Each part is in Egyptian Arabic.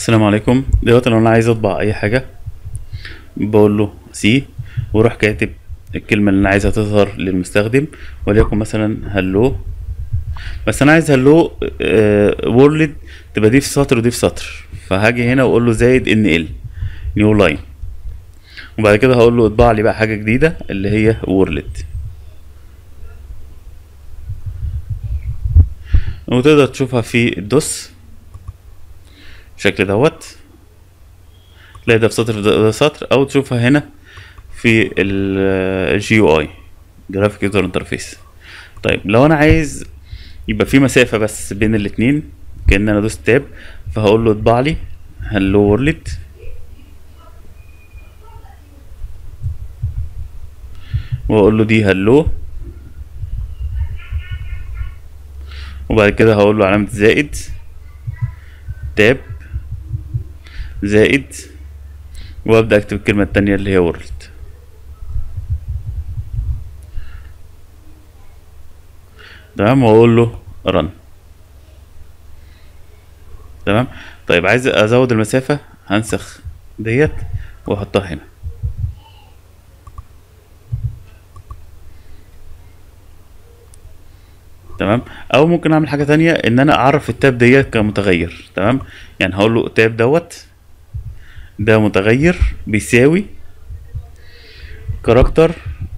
السلام عليكم دلوقتي لو انا عايز اطبع اي حاجه بقول له سي واروح كاتب الكلمه اللي انا عايزها تظهر للمستخدم وليكن مثلا هلو بس انا عايز هلو وورلد تبقى دي في سطر ودي في سطر فهاجي هنا واقول له زائد ان ال نيو لاين وبعد كده هقول له اطبع لي بقى حاجه جديده اللي هي وورلد وتقدر تشوفها في الدوس بالشكل دوت تلاقي ده في سطر ده ده سطر او تشوفها هنا في الجي يو اي جرافيك يوزر انترفيس طيب لو انا عايز يبقى في مسافه بس بين الاتنين كان انا دوست تاب فهقول له اطبع لي هلو وورلد واقول له دي هلو وبعد كده هقول له علامة زائد تاب زائد وابدأ اكتب الكلمة التانية اللي هي وورلد تمام واقول له رن تمام طيب عايز ازود المسافة هنسخ ديت واحطها هنا تمام او ممكن اعمل حاجه تانية ان انا اعرف التاب ديت كمتغير تمام يعني هقول له تاب دوت ده متغير بيساوي كاركتر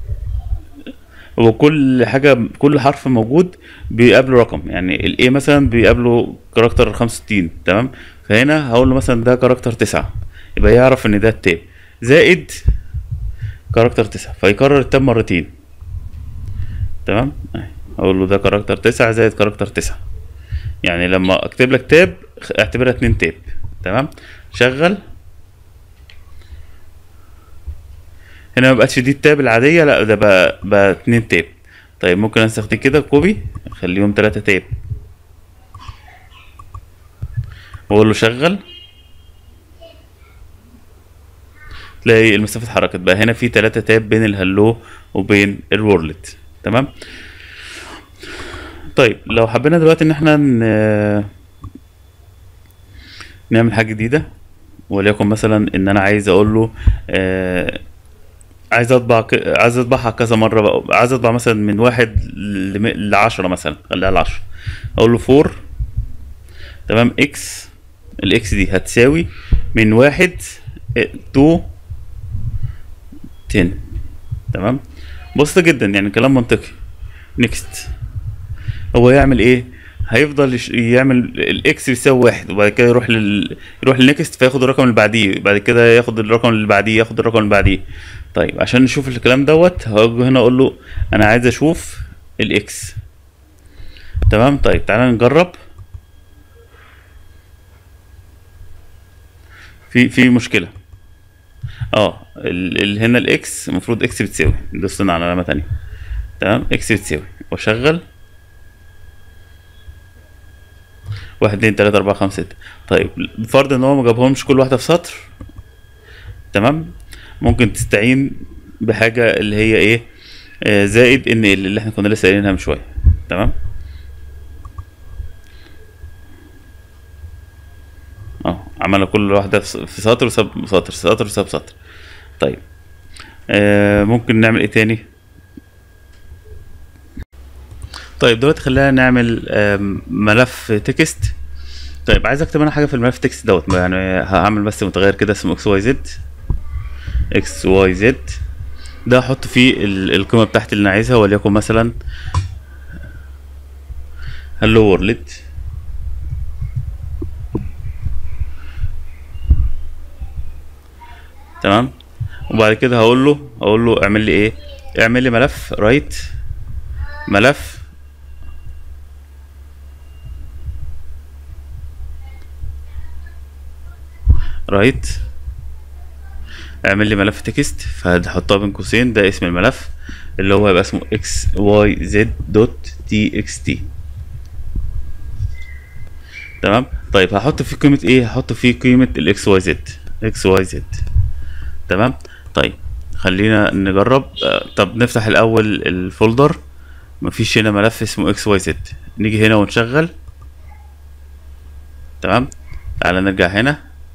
وكل حاجة كل حرف موجود بيقابله رقم يعني ال A مثلا بيقابله كاركتر 65 تمام فهنا هقول له مثلا ده كاركتر 9 يبقى يعرف ان ده التاب زائد كاركتر 9 فيكرر التاب مرتين تمام أهي. اقول له ده كاركتر تسعة زائد كاركتر تسعة يعني لما اكتب لك تاب اعتبرها اتنين تاب تمام شغل هنا ما بقتش دي التاب العادية لا ده بقى بقى اتنين تاب طيب ممكن انسخ دي كده كوبي اخليهم تلاتة تاب واقول له شغل تلاقي المسافة اتحركت بقى هنا في تلاتة تاب بين الهلو وبين الورلد تمام طيب لو حبينا دلوقتي ان احنا ن... نعمل حاجه جديده وليكن مثلا ان انا عايز اقول له آه عايز اطبع ك... عايز اطبعها كذا مره بقى. عايز اطبع مثلا من واحد لم... لعشرة مثلا خليها لعشرة اقول له فور تمام اكس الاكس دي هتساوي من واحد تو تن تمام بسيطة جدا يعني كلام منطقي نيكست هو يعمل ايه هيفضل يش- يعمل الاكس بيساوي واحد وبعد كده يروح لل يروح للنكست فياخد الرقم اللي بعديه بعد كده ياخد الرقم اللي بعديه ياخد الرقم اللي بعديه طيب عشان نشوف الكلام دوت هاجي هنا اقول له انا عايز اشوف الاكس تمام طيب تعالى نجرب في في مشكله اه ال ال هنا الاكس المفروض اكس بتساوي دوسنا على علامه تانية تمام اكس بتساوي واشغل واحد اتنين تلاتة أربعة خمسة ستة طيب بفرض إن هو ما جابهمش كل واحدة في سطر تمام ممكن تستعين بحاجة اللي هي إيه آه زائد إن ال اللي إحنا كنا لسه قايلينها من شوية تمام اه عملنا كل واحدة في في سطر وساب سطر سطر وساب سطر طيب آه ممكن نعمل ايه تاني طيب دلوقتي خلينا نعمل آم، ملف تكست طيب عايز اكتب انا حاجه في الملف تكست دوت يعني هعمل بس متغير كده اسمه اكس واي زد اكس واي زد ده احط فيه ال- القيمه بتاعتي اللي انا عايزها وليكن مثلا هلو وورلد تمام وبعد كده هقول له هقول له اعمل لي ايه اعمل لي ملف رايت ملف رايت اعمل لي ملف تكست فهحطها بين قوسين ده اسم الملف اللي هو هيبقى اسمه اكس واي زد دوت تي اكس تي تمام طيب هحط فيه قيمة ايه هحط فيه قيمة الاكس واي زد اكس واي زد تمام طيب خلينا نجرب آه، طب نفتح الاول الفولدر مفيش هنا ملف اسمه اكس واي زد نيجي هنا ونشغل تمام تعالى نرجع هنا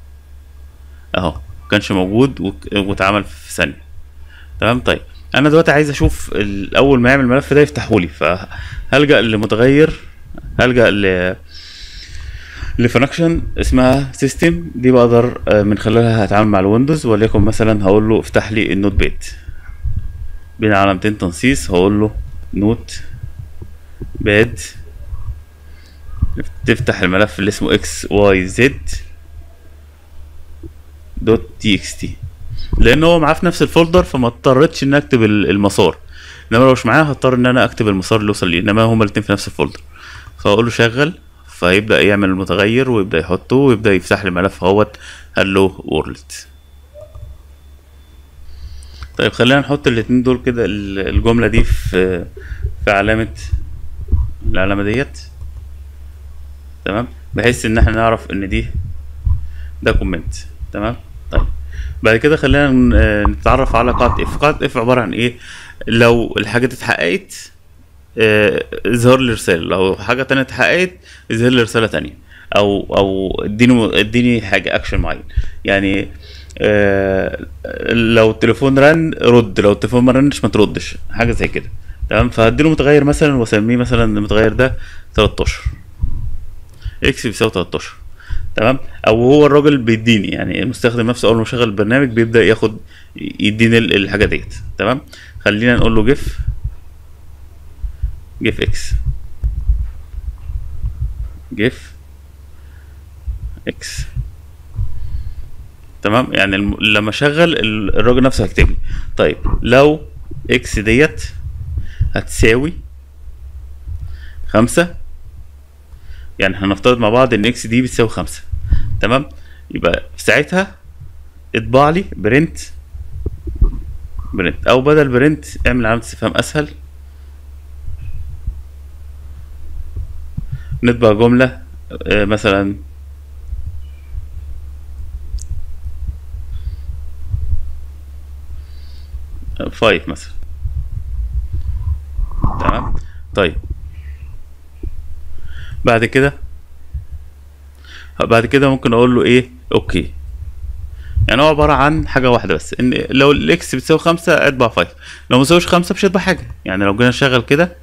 اهو كانش موجود وك- واتعمل في ثانيه تمام طيب انا دلوقتي عايز اشوف ال- اول ما يعمل الملف ده يفتحه لي فهلجا لمتغير هلجا ل لفانكشن اسمها سيستم دي بقدر آه، من خلالها هتعامل مع الويندوز وليكن مثلا هقول له افتح لي النوت باد بين علامتين تنصيص هقول له نوت باد تفتح الملف اللي اسمه اكس واي زد دوت تي اكس تي لان هو معاه في نفس الفولدر فما اضطريتش ان اكتب ال- المسار انما لو مش معاه هضطر ان انا اكتب المسار اللي وصل ليه انما هما الاتنين في نفس الفولدر فاقول له شغل فيبدا يعمل المتغير ويبدا يحطه ويبدا يفتح لي الملف اهوت هلو وورلد طيب خلينا نحط الاتنين دول كده ال- الجمله دي في في علامه العلامه ديت تمام بحيث ان احنا نعرف ان دي ده كومنت تمام طيب بعد كده خلينا ن- آه، نتعرف على قاعدة اف قاعدة اف عبارة عن ايه لو الحاجة دي اتحققت آه، اظهر لي رسالة لو حاجة تانية اتحققت اظهر لي رسالة تانية او او اديني اديني حاجة اكشن معين يعني آه، لو التليفون رن رد لو التليفون ما رنش ما تردش حاجة زي كده تمام فهديله متغير مثلا واسميه مثلا المتغير ده 13 اكس بيساوي 13 تمام او هو الراجل بيديني يعني المستخدم نفسه اول ما يشغل البرنامج بيبدا ياخد يديني ال- الحاجه ديت تمام خلينا نقول له جيف جيف اكس جيف اكس تمام يعني الم... لما اشغل ال- الراجل نفسه هيكتب لي طيب لو اكس ديت هتساوي خمسة يعني هنفترض مع بعض ان اكس دي بتساوي خمسة تمام يبقى في ساعتها اطبع لي برنت برنت او بدل برنت اعمل علامة استفهام اسهل نطبع جملة آه، مثلا فايف مثلا تمام طيب بعد كده بعد كده ممكن اقول له ايه اوكي يعني هو عبارة عن حاجة واحدة بس ان لو الاكس بتساوي خمسة اطبع فايف لو مساويش خمسة مش هطبع حاجة يعني لو جينا نشغل كده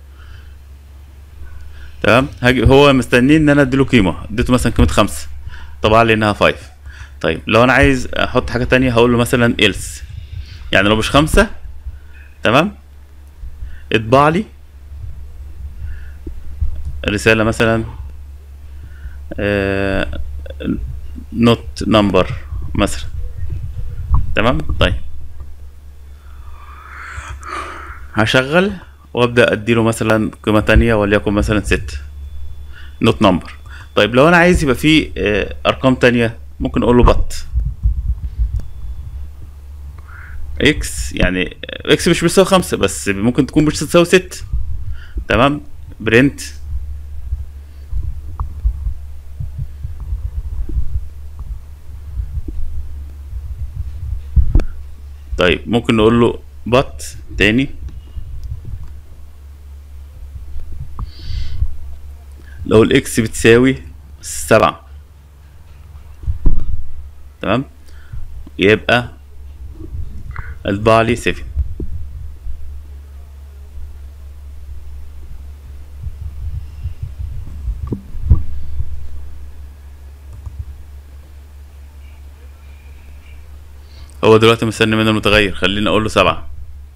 تمام هاجي هو مستني ان انا اديله قيمة اديته مثلا قيمة خمسة طبع لي انها فايف طيب لو انا عايز احط حاجة تانية هقول له مثلا else يعني لو مش خمسة تمام اطبع لي رسالة مثلا نوت نمبر مثلا تمام طيب هشغل وابدا اديله مثلا قيمه تانية وليكن مثلا ستة نوت نمبر طيب لو انا عايز يبقى فيه آه، ارقام تانية ممكن اقول له بط اكس يعني اكس مش بيساوي خمسة بس ممكن تكون مش تساوي ست تمام برنت طيب ممكن نقول له بط تاني لو الاكس بتساوي سبعة تمام يبقى اطبع لي سفن هو دلوقتي مستني منه المتغير خليني اقول له سبعة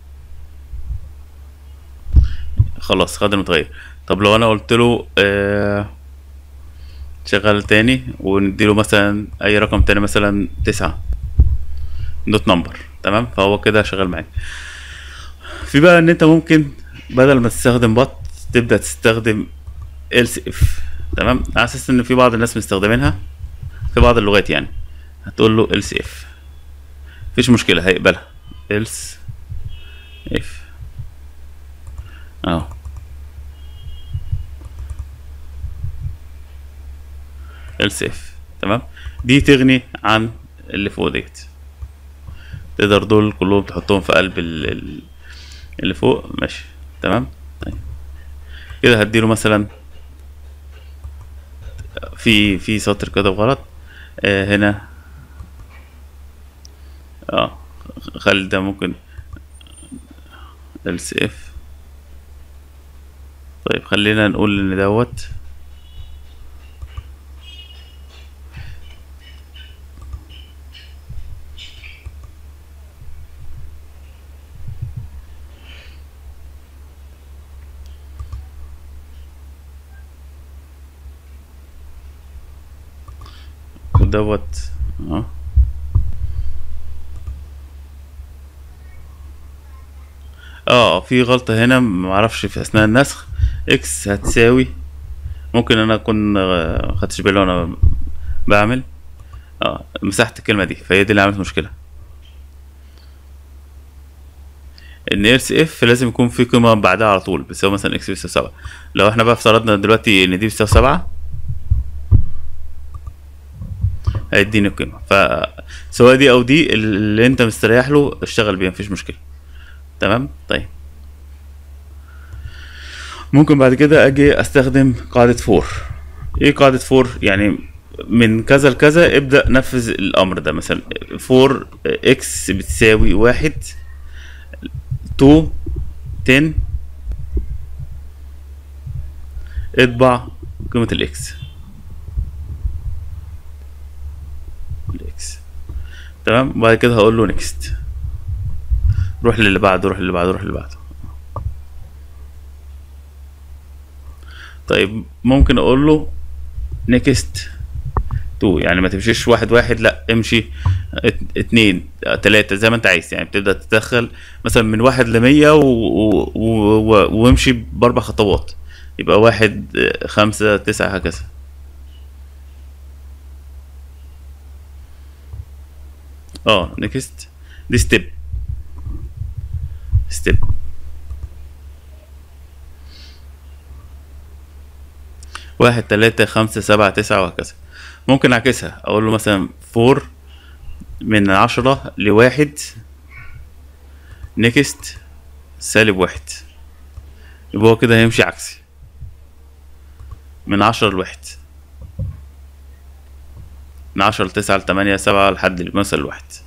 خلاص خد المتغير طب لو انا قلت له آه شغل تاني ونديله مثلا اي رقم تاني مثلا تسعة دوت نمبر تمام فهو كده شغال معاك في بقى ان انت ممكن بدل ما تستخدم بط تبدا تستخدم else if تمام على اساس ان في بعض الناس مستخدمينها في بعض اللغات يعني هتقول له else if مفيش مشكلة هيقبلها else if اهو else if تمام دي تغني عن اللي فوق ديت تقدر دول كلهم تحطهم في قلب ال- ال- اللي فوق ماشي تمام طيب كده هديله مثلا في في سطر كده غلط آه هنا اه خلي ده ممكن ال سي اف طيب خلينا نقول ان دوت ودوت اه اه في غلطة هنا معرفش في اثناء النسخ اكس هتساوي ممكن انا اكون آه، خدتش بالي وانا بعمل اه مسحت الكلمة دي فهي دي اللي عملت مشكلة ان ارس اف لازم يكون في قيمة بعدها على طول بتساوي مثلا اكس بيساوي سبعة لو احنا بقى افترضنا دلوقتي ان دي بتساوي سبعة هيديني القيمة فسواء دي او دي اللي انت مستريح له اشتغل بيها مفيش مشكلة تمام طيب ممكن بعد كده اجي استخدم قاعدة فور ايه قاعدة فور يعني من كذا لكذا ابدأ نفذ الامر ده مثلا فور اكس بتساوي واحد تو تن اطبع قيمة الاكس الاكس تمام بعد كده هقول له نيكست روح للي بعده روح للي بعده روح للي بعده طيب ممكن اقول له نيكست تو يعني ما تمشيش واحد واحد لا امشي ات- اتنين اه، تلاتة زي ما انت عايز يعني بتبدأ تدخل مثلا من واحد لمية و... و... و... و... وامشي بأربع خطوات يبقى واحد اه، خمسة تسعة هكذا اه نيكست دي ستيب ستيب واحد تلاتة خمسة سبعة تسعة وهكذا ممكن اعكسها اقول له مثلا فور من عشرة لواحد نيكست سالب واحد يبقى هو كده هيمشي عكسي من عشرة لواحد من عشرة لتسعة لتمانية سبعة لحد مثلا الواحد